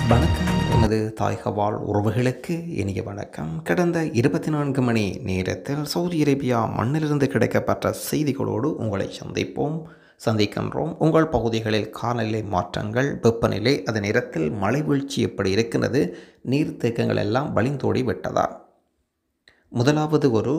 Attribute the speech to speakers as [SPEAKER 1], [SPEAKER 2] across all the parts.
[SPEAKER 1] வணக்கம் எமது தாய்கவால் உறவுகளுக்கு இனிய வணக்கம் கடந்த இருபத்தி நான்கு மணி நேரத்தில் சவுதி அரேபியா மண்ணிலிருந்து கிடைக்கப்பட்ட செய்திகளோடு உங்களை சந்திப்போம் சந்திக்கின்றோம் உங்கள் பகுதிகளில் காலநிலை மாற்றங்கள் வெப்பநிலை அதன் நேரத்தில் மழை வீழ்ச்சி எப்படி இருக்கிறது நீர்த்தேக்கங்கள் எல்லாம் வழிந்தோடி விட்டதா முதலாவது ஒரு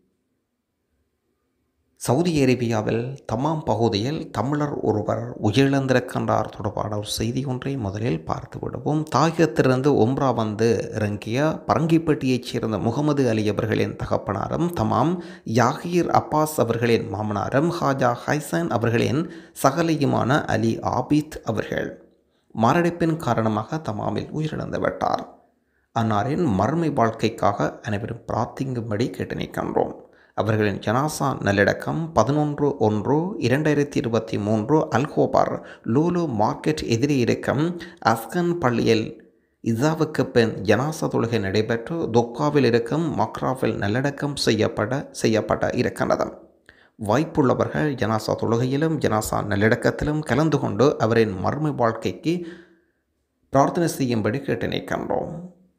[SPEAKER 1] சவுதி அரேபியாவில் தமாம் பகுதியில் தமிழர் ஒருவர் உயிரிழந்திருக்கின்றார் தொடர்பான ஒரு செய்தி ஒன்றை முதலில் பார்த்து விடுவோம் தாயகத்திலிருந்து ஒம்ரா வந்து இறங்கிய பரங்கிப்பட்டியைச் சேர்ந்த முகமது அலி அவர்களின் தகப்பனாரும் தமாம் யாகீர் அப்பாஸ் அவர்களின் மாமனாரும் ஹாஜா ஹைசன் அவர்களின் சகலையுமான அலி ஆபித் அவர்கள் மாரடைப்பின் காரணமாக தமாமில் உயிரிழந்து விட்டார் அன்னாரின் மறுமை வாழ்க்கைக்காக அனைவரும் பிரார்த்திக்கும்படி கேட்டு நிற்கின்றோம் அவர்களின் ஜனாசா நல்லடக்கம் பதினொன்று ஒன்று இரண்டாயிரத்தி இருபத்தி மூன்று அல்கோபார் லூலு மார்க்கெட் எதிரே இருக்கும் அஸ்கன் பள்ளியில் இசாவுக்கு பின் ஜனாசா தொழுகை நடைபெற்று தொக்காவில் இருக்கும் மக்ராவில் நல்லடக்கம் செய்யப்பட செய்யப்பட இருக்கின்றது வாய்ப்புள்ளவர்கள் ஜனாசா தொழுகையிலும் ஜனாசா நல்லடக்கத்திலும் கலந்து கொண்டு அவரின் மர்ம வாழ்க்கைக்கு பிரார்த்தனை செய்யும்படி கேட்டு நிற்கின்றோம்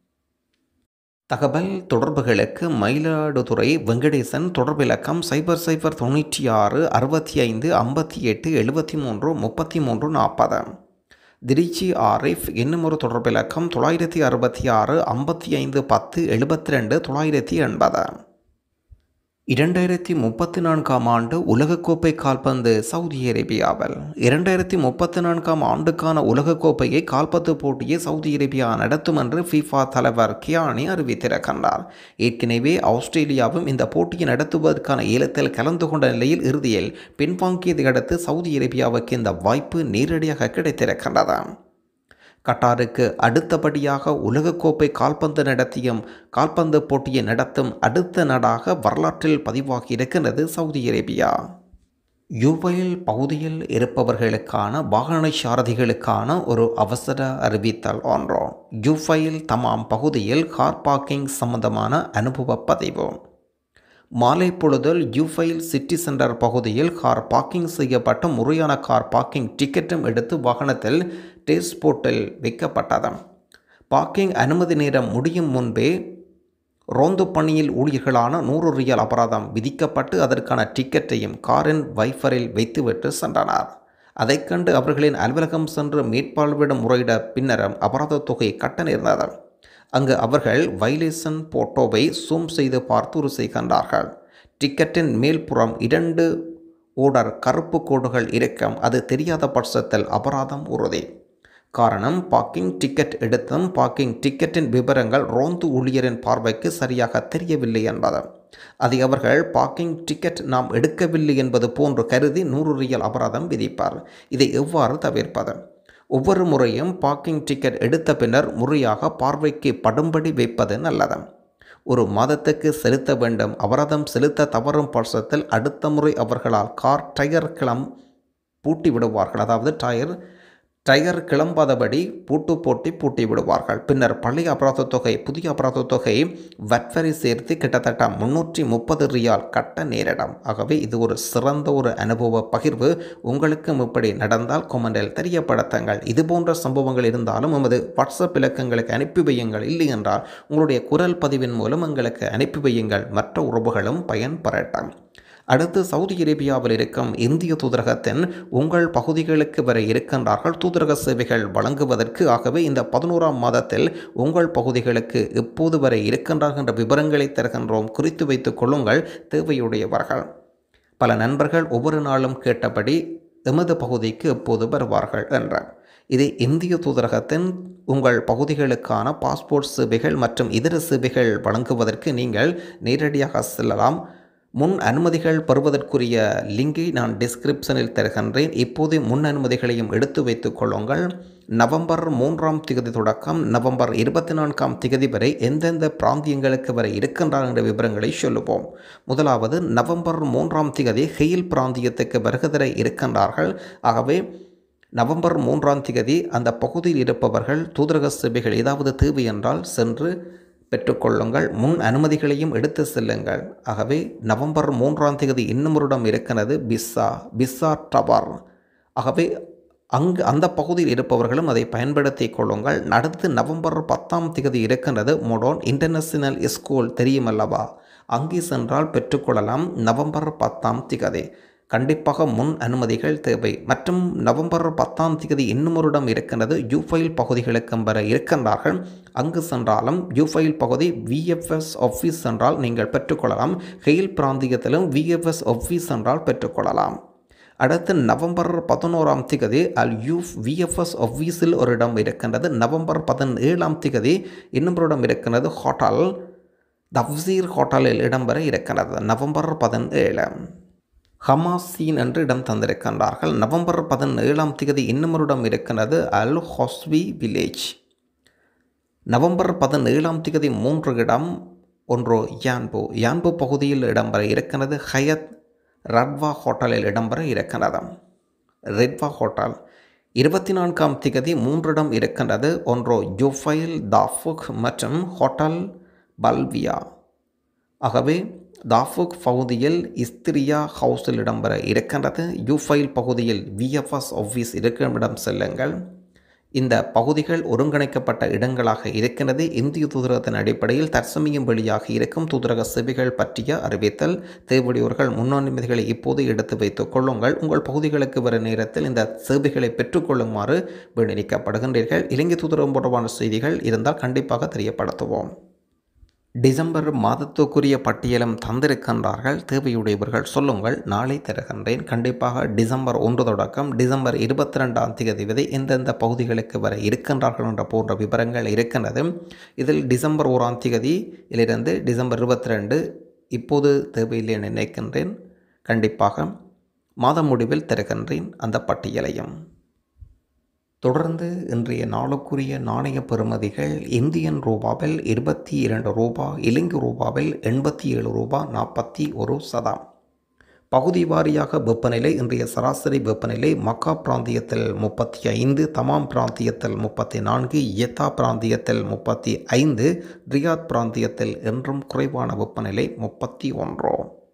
[SPEAKER 1] தகவல் தொடர்புகளுக்கு மயிலாடுதுறை வெங்கடேசன் தொடர்பு இலக்கம் சைபர் சைபர் தொண்ணூற்றி ஆறு அறுபத்தி ஐந்து ஐம்பத்தி எட்டு எழுபத்தி மூன்று முப்பத்தி மூன்று நாற்பது திருச்சி ஆரிஃப் இன்னும் ஒரு தொடர்பு இலக்கம் தொள்ளாயிரத்தி அறுபத்தி ஆறு ஐம்பத்தி ஐந்து பத்து எழுபத்தி ரெண்டு தொள்ளாயிரத்தி எண்பது இரண்டாயிரத்தி முப்பத்தி நான்காம் ஆண்டு உலகக்கோப்பை கால்பந்து சவுதி அரேபியாவில் இரண்டாயிரத்தி முப்பத்தி நான்காம் ஆண்டுக்கான உலகக்கோப்பையை கால்பந்து போட்டியை சவுதி அரேபியா நடத்தும் என்று ஃபிஃபா தலைவர் கியானி அறிவித்திருக்கின்றார் ஏற்கனவே ஆஸ்திரேலியாவும் இந்த போட்டியை நடத்துவதற்கான ஏலத்தில் கலந்து கொண்ட நிலையில் இறுதியில் பின்வாங்கியதை அடுத்து சவுதி அரேபியாவுக்கு இந்த வாய்ப்பு நேரடியாக கிடைத்திருக்கின்றது கட்டாருக்கு அடுத்தபடியாக உலகக்கோப்பை கால்பந்து நடத்தியும் கால்பந்து போட்டியை நடத்தும் அடுத்த நாடாக வரலாற்றில் பதிவாகி இருக்கின்றது சவுதி அரேபியா யுவைல் பகுதியில் இருப்பவர்களுக்கான வாகன சாரதிகளுக்கான ஒரு அவசர அறிவித்தல் ஒன்றோ யுஃபைல் தமாம் பகுதியில் கார் பார்க்கிங் சம்பந்தமான அனுபவ பதிவு மாலை பொழுதில் யூஃபைல் சிட்டி சென்டர் பகுதியில் கார் பார்க்கிங் செய்யப்பட்ட முறையான கார் பார்க்கிங் டிக்கெட்டும் எடுத்து வாகனத்தில் டேஸ்ட் போர்ட்டில் வைக்கப்பட்டது பார்க்கிங் அனுமதி நேரம் முடியும் முன்பே ரோந்து பணியில் ஊழியர்களான நூறு ரியல் அபராதம் விதிக்கப்பட்டு அதற்கான டிக்கெட்டையும் காரின் வைஃபரில் வைத்துவிட்டு சென்றனர் அதைக் கண்டு அவர்களின் அலுவலகம் சென்று மேற்பார்வையிடம் முறையிட பின்னரும் அபராத தொகை கட்ட நேர்ந்தது அங்கு அவர்கள் வைலேசன் போட்டோவை சூம் செய்து பார்த்து உரு செய்கின்றார்கள் டிக்கெட்டின் மேல்புறம் இரண்டு ஓடர் கருப்பு கோடுகள் இருக்கும் அது தெரியாத பட்சத்தில் அபராதம் உறுதி காரணம் பார்க்கிங் டிக்கெட் எடுத்தும் பார்க்கிங் டிக்கெட்டின் விவரங்கள் ரோந்து ஊழியரின் பார்வைக்கு சரியாக தெரியவில்லை என்பது அதை அவர்கள் பார்க்கிங் டிக்கெட் நாம் எடுக்கவில்லை என்பது போன்று கருதி நூறு ரியல் அபராதம் விதிப்பார் இதை எவ்வாறு தவிர்ப்பது ஒவ்வொரு முறையும் பார்க்கிங் டிக்கெட் எடுத்த பின்னர் முறையாக பார்வைக்கு படும்படி வைப்பது நல்லது ஒரு மாதத்துக்கு செலுத்த வேண்டும் அபராதம் செலுத்த தவறும் பட்சத்தில் அடுத்த முறை அவர்களால் கார் டயர் கிளம் பூட்டி விடுவார்கள் அதாவது டயர் டயர் கிளம்பாதபடி பூட்டு போட்டி பூட்டி விடுவார்கள் பின்னர் பழைய அபராத தொகை புதிய அபராத தொகை வட்வரி சேர்த்து கிட்டத்தட்ட முன்னூற்றி முப்பது ரியால் கட்ட நேரிடும் ஆகவே இது ஒரு சிறந்த ஒரு அனுபவ பகிர்வு உங்களுக்கும் இப்படி நடந்தால் கொமெண்டில் தெரியப்படுத்துங்கள் இது போன்ற சம்பவங்கள் இருந்தாலும் எமது வாட்ஸ்அப் இலக்கங்களுக்கு அனுப்பி வையுங்கள் இல்லை என்றால் உங்களுடைய குரல் பதிவின் மூலம் எங்களுக்கு அனுப்பி வையுங்கள் மற்ற உறவுகளும் பயன்பெறட்டும் அடுத்து சவுதி அரேபியாவில் இருக்கும் இந்திய தூதரகத்தின் உங்கள் பகுதிகளுக்கு வர இருக்கின்றார்கள் தூதரக சேவைகள் வழங்குவதற்கு ஆகவே இந்த பதினோராம் மாதத்தில் உங்கள் பகுதிகளுக்கு எப்போது வரை இருக்கின்றார்கள் என்ற விவரங்களை தருகின்றோம் குறித்து வைத்துக் கொள்ளுங்கள் தேவையுடையவர்கள் பல நண்பர்கள் ஒவ்வொரு நாளும் கேட்டபடி எமது பகுதிக்கு எப்போது வருவார்கள் என்றார் இது இந்திய தூதரகத்தின் உங்கள் பகுதிகளுக்கான பாஸ்போர்ட் சேவைகள் மற்றும் இதர சேவைகள் வழங்குவதற்கு நீங்கள் நேரடியாக செல்லலாம் முன் அனுமதிகள் பெறுவதற்குரிய லிங்கை நான் டிஸ்கிரிப்ஷனில் தருகின்றேன் இப்போது முன் அனுமதிகளையும் எடுத்து வைத்துக் கொள்ளுங்கள் நவம்பர் மூன்றாம் திகதி தொடக்கம் நவம்பர் இருபத்தி நான்காம் திகதி வரை எந்தெந்த பிராந்தியங்களுக்கு வரை இருக்கின்றார் என்ற விவரங்களை சொல்லுவோம் முதலாவது நவம்பர் மூன்றாம் திகதி ஹெயில் பிராந்தியத்துக்கு வருகதர இருக்கின்றார்கள் ஆகவே நவம்பர் மூன்றாம் திகதி அந்த பகுதியில் இருப்பவர்கள் தூதரக சேவைகள் ஏதாவது தேவை என்றால் சென்று பெற்றுக்கொள்ளுங்கள் முன் அனுமதிகளையும் எடுத்து செல்லுங்கள் ஆகவே நவம்பர் மூன்றாம் தேதி இன்னும் ஒரு இடம் இருக்கிறது பிஸ்ஸா பிஸ்ஸா டவர் ஆகவே அங்கு அந்த பகுதியில் இருப்பவர்களும் அதை பயன்படுத்திக் கொள்ளுங்கள் அடுத்து நவம்பர் பத்தாம் தேதி இருக்கின்றது மொடோன் இன்டர்நேஷனல் ஸ்கூல் தெரியுமல்லவா அங்கே சென்றால் பெற்றுக்கொள்ளலாம் நவம்பர் பத்தாம் திகதி கண்டிப்பாக முன் அனுமதிகள் தேவை மற்றும் நவம்பர் பத்தாம் தேதி இன்னும் ஒரு இடம் இருக்கின்றது யூஃபைல் பகுதிகளுக்கும் வர இருக்கின்றார்கள் அங்கு சென்றாலும் யூஃபைல் பகுதி விஎஃப்எஸ் ஆஃபீஸ் சென்றால் நீங்கள் பெற்றுக்கொள்ளலாம் ஹெயில் பிராந்தியத்திலும் விஎஃப்எஸ் ஆஃபீஸ் சென்றால் பெற்றுக்கொள்ளலாம் அடுத்து நவம்பர் பதினோராம் திகதி அல் யூஃப் விஎஃப்எஸ் ஆஃபீஸில் ஒரு இடம் இருக்கின்றது நவம்பர் பதினேழாம் திகதி இன்னும் ஒரு இடம் இருக்கின்றது ஹோட்டல் தப்சீர் ஹோட்டலில் இடம்பெற இருக்கிறது நவம்பர் பதினேழு ஹமாசீன் என்று இடம் தந்திருக்கின்றார்கள் நவம்பர் பதினேழாம் தேதி இன்னும் ஒரு இடம் இருக்கிறது அல் ஹொஸ்வி வில்லேஜ் நவம்பர் பதினேழாம் தேதி மூன்று இடம் ஒன்று யான்பு யான்பு பகுதியில் இடம்பெற இருக்கிறது ஹயத் ரட்வா ஹோட்டலில் இடம்பெற இருக்கிறது ரெட்வா ஹோட்டல் இருபத்தி நான்காம் திகதி மூன்றிடம் இருக்கின்றது ஒன்று ஜுஃபைல் தாஃபுக் மற்றும் ஹோட்டல் பல்வியா ஆகவே தாஃபுக் பகுதியில் இஸ்திரியா ஹவுஸில் இடம்பெற இருக்கின்றது யூஃபைல் பகுதியில் விஎஃப்எஸ் ஆஃபீஸ் இருக்கும் இடம் செல்லுங்கள் இந்த பகுதிகள் ஒருங்கிணைக்கப்பட்ட இடங்களாக இருக்கின்றது இந்திய தூதரகத்தின் அடிப்படையில் தற்சமயம் வெளியாக இருக்கும் தூதரக சேவைகள் பற்றிய அறிவித்தல் தேவையுடையவர்கள் முன்னுரிமைகளை இப்போது எடுத்து வைத்துக் கொள்ளுங்கள் உங்கள் பகுதிகளுக்கு வர நேரத்தில் இந்த சேவைகளை பெற்றுக்கொள்ளுமாறு வேண்டிக்கப்படுகின்றீர்கள் இலங்கை தூதரகம் தொடர்பான செய்திகள் இருந்தால் கண்டிப்பாக தெரியப்படுத்துவோம் டிசம்பர் மாதத்துக்குரிய பட்டியலும் தந்திருக்கின்றார்கள் தேவையுடையவர்கள் சொல்லுங்கள் நாளை தருகின்றேன் கண்டிப்பாக டிசம்பர் ஒன்று தொடக்கம் டிசம்பர் இருபத்தி ரெண்டாம் தேதி வரை எந்தெந்த பகுதிகளுக்கு வர இருக்கின்றார்கள் என்ற போன்ற விவரங்கள் இருக்கின்றது இதில் டிசம்பர் ஓராம் தேதியிலிருந்து டிசம்பர் இருபத்தி ரெண்டு இப்போது தேவையில்லை என நினைக்கின்றேன் கண்டிப்பாக மாத முடிவில் தருகின்றேன் அந்த பட்டியலையும் தொடர்ந்து இன்றைய நாளுக்குரிய நாணய பெறுமதிகள் இந்தியன் ரூபாவில் இருபத்தி இரண்டு ரூபா இலங்கை ரூபாவில் எண்பத்தி ஏழு ரூபா நாற்பத்தி ஒரு சதம் பகுதி வாரியாக வெப்பநிலை இன்றைய சராசரி வெப்பநிலை மக்கா பிராந்தியத்தில் முப்பத்தி ஐந்து தமாம் பிராந்தியத்தில் முப்பத்தி நான்கு யத்தா பிராந்தியத்தில் முப்பத்தி ஐந்து ரியாத் பிராந்தியத்தில் என்றும் குறைவான வெப்பநிலை முப்பத்தி ஒன்று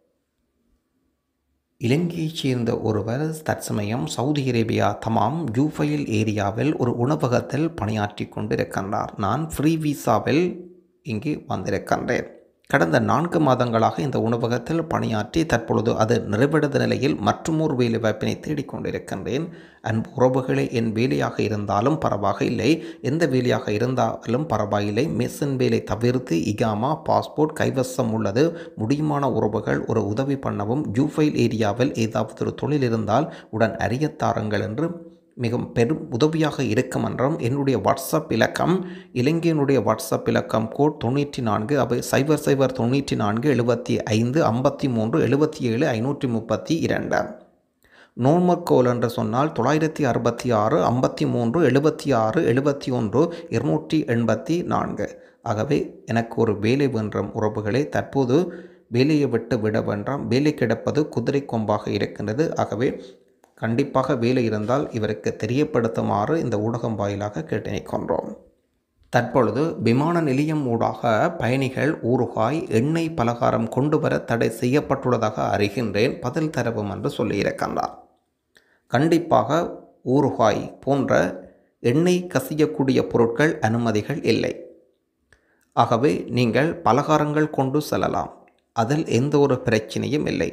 [SPEAKER 1] இலங்கையைச் சேர்ந்த ஒருவர் தற்சமயம் சவுதி அரேபியா தமாம் ஜூஃபைல் ஏரியாவில் ஒரு உணவகத்தில் பணியாற்றி கொண்டிருக்கின்றார் நான் ஃப்ரீ விசாவில் இங்கு வந்திருக்கின்றேன் கடந்த நான்கு மாதங்களாக இந்த உணவகத்தில் பணியாற்றி தற்பொழுது அது நிறைவடைந்த நிலையில் மற்றுமொரு வேலை வாய்ப்பினை தேடிக்கொண்டிருக்கின்றேன் அன்பு உறவுகளே என் வேலையாக இருந்தாலும் பரவாக இல்லை எந்த வேலையாக இருந்தாலும் பரவாயில்லை மெஷின் வேலை தவிர்த்து இகாமா பாஸ்போர்ட் கைவசம் உள்ளது முடியுமான உறவுகள் ஒரு உதவி பண்ணவும் ஜூஃபைல் ஏரியாவில் ஏதாவது ஒரு தொழில் இருந்தால் உடன் அறியத்தாருங்கள் என்று மிகவும் பெரும் உதவியாக இருக்கும் என்றும் என்னுடைய வாட்ஸ்அப் இலக்கம் இலங்கையினுடைய வாட்ஸ்அப் இலக்கம் கோட் தொண்ணூற்றி நான்கு அவை சைபர் சைபர் தொண்ணூற்றி நான்கு எழுபத்தி ஐந்து ஐம்பத்தி மூன்று எழுபத்தி ஏழு ஐநூற்றி முப்பத்தி இரண்டு நோன்மர் கோல் என்று சொன்னால் தொள்ளாயிரத்தி அறுபத்தி ஆறு ஐம்பத்தி மூன்று எழுபத்தி ஆறு எழுபத்தி ஒன்று இருநூற்றி எண்பத்தி நான்கு ஆகவே எனக்கு ஒரு வேலை வென்றும் உறவுகளை தற்போது வேலையை விட்டு விட வேண்டாம் வேலை கிடப்பது குதிரை கொம்பாக இருக்கின்றது ஆகவே கண்டிப்பாக வேலை இருந்தால் இவருக்கு தெரியப்படுத்துமாறு இந்த ஊடகம் வாயிலாக கேட்டு நிற்கின்றோம் தற்பொழுது விமான நிலையம் ஊடாக பயணிகள் ஊறுகாய் எண்ணெய் பலகாரம் கொண்டு வர தடை செய்யப்பட்டுள்ளதாக அறிகின்றேன் பதில் தரவும் என்று சொல்லியிருக்கின்றார் கண்டிப்பாக ஊறுகாய் போன்ற எண்ணெய் கசியக்கூடிய பொருட்கள் அனுமதிகள் இல்லை ஆகவே நீங்கள் பலகாரங்கள் கொண்டு செல்லலாம் அதில் எந்த ஒரு பிரச்சனையும் இல்லை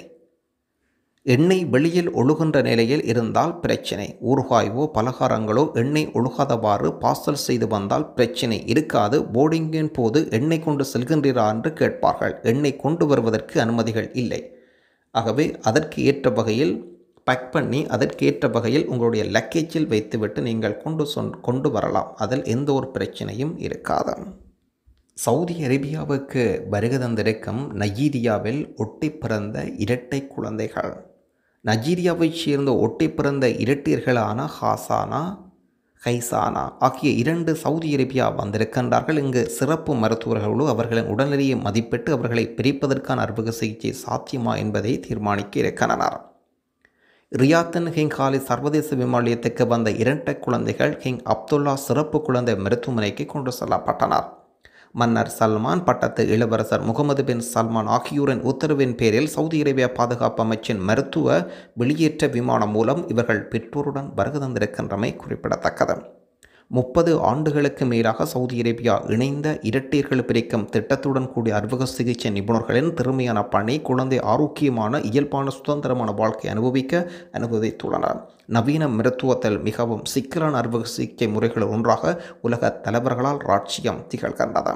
[SPEAKER 1] எண்ணெய் வெளியில் ஒழுகின்ற நிலையில் இருந்தால் பிரச்சனை ஊறுகாய்வோ பலகாரங்களோ எண்ணெய் ஒழுகாதவாறு பார்சல் செய்து வந்தால் பிரச்சனை இருக்காது போர்டிங்கின் போது எண்ணெய் கொண்டு செல்கின்றீரா என்று கேட்பார்கள் எண்ணெய் கொண்டு வருவதற்கு அனுமதிகள் இல்லை ஆகவே அதற்கு ஏற்ற வகையில் பேக் பண்ணி அதற்கேற்ற வகையில் உங்களுடைய லக்கேஜில் வைத்துவிட்டு நீங்கள் கொண்டு சொன் கொண்டு வரலாம் அதில் எந்த ஒரு பிரச்சனையும் இருக்காது சவுதி அரேபியாவுக்கு வருகை தந்திருக்கும் நைஜீரியாவில் ஒட்டி பிறந்த இரட்டை குழந்தைகள் நைஜீரியாவைச் சேர்ந்த ஒட்டி பிறந்த இரட்டியர்களான ஹாசானா ஹைசானா ஆகிய இரண்டு சவுதி அரேபியா வந்திருக்கின்றார்கள் இங்கு சிறப்பு மருத்துவர்களோடு அவர்களின் உடல்நிலையை மதிப்பிட்டு அவர்களை பிரிப்பதற்கான அறுவகை சிகிச்சை சாத்தியமா என்பதை தீர்மானிக்க இருக்கின்றனர் ரியாத்தன் கிங் காலி சர்வதேச விமான நிலையத்துக்கு வந்த இரட்டை குழந்தைகள் கிங் அப்துல்லா சிறப்பு குழந்தை மருத்துவமனைக்கு கொண்டு செல்லப்பட்டனர் மன்னர் சல்மான் பட்டத்து இளவரசர் முகமது பின் சல்மான் ஆகியோரின் உத்தரவின் பேரில் சவுதி அரேபிய பாதுகாப்பு அமைச்சின் மருத்துவ வெளியேற்ற விமானம் மூலம் இவர்கள் பெற்றோருடன் வருகை தந்திருக்கின்றமை குறிப்பிடத்தக்கது முப்பது ஆண்டுகளுக்கு மேலாக சவுதி அரேபியா இணைந்த இரட்டையர்கள் பிரிக்கும் திட்டத்துடன் கூடிய அறுவக சிகிச்சை நிபுணர்களின் திறமையான பணி குழந்தை ஆரோக்கியமான இயல்பான சுதந்திரமான வாழ்க்கை அனுபவிக்க அனுமதித்துள்ளனர் நவீன மருத்துவத்தில் மிகவும் சிக்கலான அறுவக சிகிச்சை முறைகள் ஒன்றாக உலக தலைவர்களால் ராட்சியம் திகழ்கின்றது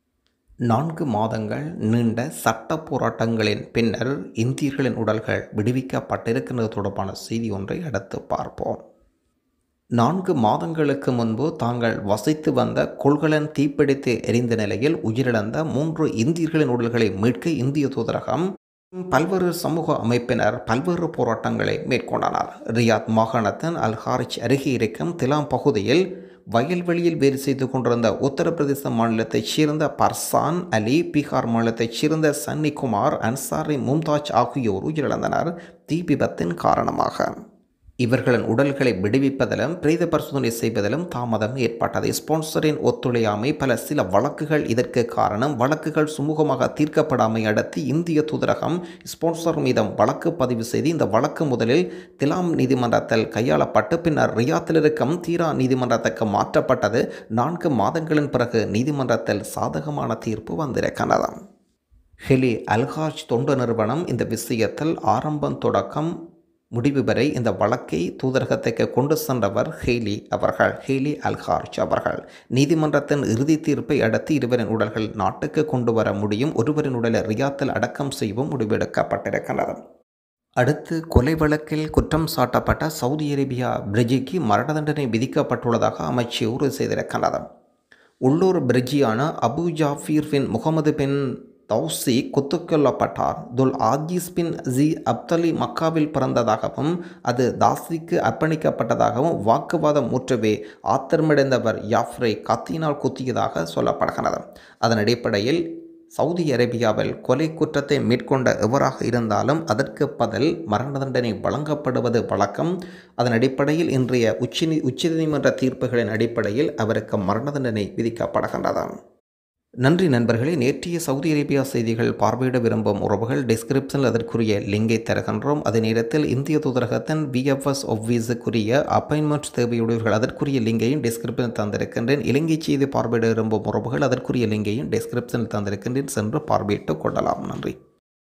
[SPEAKER 1] நான்கு மாதங்கள் நீண்ட சட்ட போராட்டங்களின் பின்னர் இந்தியர்களின் உடல்கள் விடுவிக்கப்பட்டிருக்கின்றது தொடர்பான செய்தி ஒன்றை அடுத்து பார்ப்போம் நான்கு மாதங்களுக்கு முன்பு தாங்கள் வசித்து வந்த கொள்கலன் தீப்பிடித்து எரிந்த நிலையில் உயிரிழந்த மூன்று இந்தியர்களின் உடல்களை மீட்க இந்திய தூதரகம் பல்வேறு சமூக அமைப்பினர் பல்வேறு போராட்டங்களை மேற்கொண்டனர் ரியாத் மாகாணத்தின் அல் ஹாரிச் அருகே இருக்கும் திலாம் பகுதியில் வயல்வெளியில் வேலை செய்து கொண்டிருந்த உத்தரப்பிரதேச மாநிலத்தைச் சேர்ந்த பர்சான் அலி பீகார் மாநிலத்தைச் சேர்ந்த சன்னிகுமார் அன்சாரி மும்தாஜ் ஆகியோர் உயிரிழந்தனர் தீ விபத்தின் காரணமாக இவர்களின் உடல்களை விடுவிப்பதிலும் பிரேத பரிசோதனை செய்வதிலும் தாமதம் ஏற்பட்டது ஸ்பான்சரின் ஒத்துழையாமை பல சில வழக்குகள் இதற்கு காரணம் வழக்குகள் சுமூகமாக தீர்க்கப்படாமை அடுத்து இந்திய தூதரகம் ஸ்பான்சர் மீதம் வழக்கு பதிவு செய்து இந்த வழக்கு முதலில் திலாம் நீதிமன்றத்தில் கையாளப்பட்டு பின்னர் ரியாத்தில் இருக்கும் தீரா நீதிமன்றத்துக்கு மாற்றப்பட்டது நான்கு மாதங்களின் பிறகு நீதிமன்றத்தில் சாதகமான தீர்ப்பு வந்திருக்கிறது ஹெலி அல்ஹாஜ் தொண்டு நிறுவனம் இந்த விஷயத்தில் ஆரம்பம் தொடக்கம் முடிவு வரை இந்த வழக்கை தூதரகத்துக்கு கொண்டு சென்றவர் ஹேலி அவர்கள் ஹேலி அல்ஹார்ஜ் அவர்கள் நீதிமன்றத்தின் இறுதி தீர்ப்பை அடுத்து இருவரின் உடல்கள் நாட்டுக்கு கொண்டு வர முடியும் ஒருவரின் உடலை ரியாத்தில் அடக்கம் செய்யவும் முடிவெடுக்கப்பட்டிருக்கிறது அடுத்து கொலை வழக்கில் குற்றம் சாட்டப்பட்ட சவுதி அரேபியா பிரிஜிக்கு மரண தண்டனை விதிக்கப்பட்டுள்ளதாக அமைச்சு உறுதி செய்திருக்கிறது உள்ளூர் பிரிஜியான அபு ஜாஃபீர் பின் முகமது பின் தௌசி குத்துக்கொல்லப்பட்டார் துல் ஆஜிஸ் பின் ஜி அப்தலி மக்காவில் பிறந்ததாகவும் அது தாசிக்கு அர்ப்பணிக்கப்பட்டதாகவும் வாக்குவாதம் முற்றவே ஆத்திரமடைந்தவர் யாஃப்ரை கத்தியினால் குத்தியதாக சொல்லப்படுகிறது அதன் அடிப்படையில் சவுதி அரேபியாவில் கொலை குற்றத்தை மேற்கொண்ட எவராக இருந்தாலும் அதற்கு பதில் மரண தண்டனை வழங்கப்படுவது வழக்கம் அதன் அடிப்படையில் இன்றைய உச்ச உச்சநீதிமன்ற தீர்ப்புகளின் அடிப்படையில் அவருக்கு மரண தண்டனை விதிக்கப்படுகின்றது நன்றி நண்பர்களே நேற்றைய சவுதி அரேபியா செய்திகள் பார்வையிட விரும்பும் உறவுகள் டிஸ்கிரிப்ஷனில் அதற்குரிய லிங்கை தருகின்றோம் அதே நேரத்தில் இந்திய தூதரகத்தின் பிஎஃப்எஸ் ஆஃபீஸுக்குரிய அப்பாயின்மெண்ட் தேவையுடையவர்கள் அதற்குரிய லிங்கையும் டிஸ்கிரிப்ஷனில் தந்திருக்கின்றேன் இலங்கை செய்தி பார்வையிட விரும்பும் உறவுகள் அதற்குரிய லிங்கையும் டிஸ்கிரிப்ஷனில் தந்திருக்கின்றேன் சென்று பார்வையிட்டுக் கொள்ளலாம் நன்றி